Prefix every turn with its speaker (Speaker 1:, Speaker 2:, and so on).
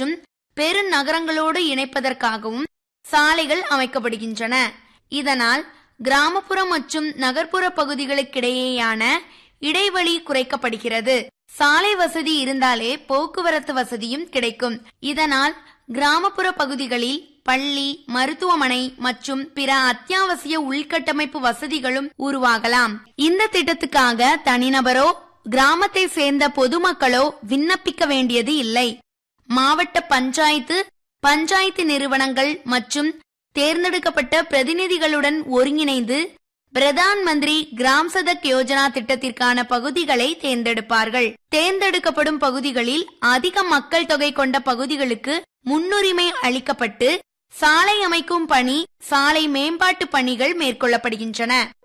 Speaker 1: மற்றும் பெருநகரங்களோடு இணைப்பதற்காகவும் சாலைகள் அமைக்கப்படுகின்றன இதனால் கிராமப்புற மற்றும் நகர்ப்புற பகுதிகளுக்கிடையேயான இடைவெளி குறைக்கப்படுகிறது சாலை வசதி இருந்தாலே போக்குவரத்து வசதியும் கிடைக்கும் இதனால் கிராமப்புற பகுதிகளில் பள்ளி மருத்துவமனை மற்றும் பிற அத்தியாவசிய உள்கட்டமைப்பு வசதிகளும் உருவாகலாம் இந்த திட்டத்துக்காக தனிநபரோ கிராமத்தை சேர்ந்த பொதுமக்களோ விண்ணப்பிக்க வேண்டியது இல்லை மாவட்ட பஞ்சாயத்து பஞ்சாயத்து நிறுவனங்கள் மற்றும் தேர்ந்தெடுக்கப்பட்ட பிரதிநிதிகளுடன் ஒருங்கிணைந்து பிரதான் மந்திரி கிராம் சதக் யோஜனா திட்டத்திற்கான பகுதிகளை தேர்ந்தெடுப்பார்கள் தேர்ந்தெடுக்கப்படும் பகுதிகளில் அதிக மக்கள் தொகை கொண்ட பகுதிகளுக்கு முன்னுரிமை அளிக்கப்பட்டு சாலை அமைக்கும் பணி சாலை மேம்பாட்டு பணிகள் மேற்கொள்ளப்படுகின்றன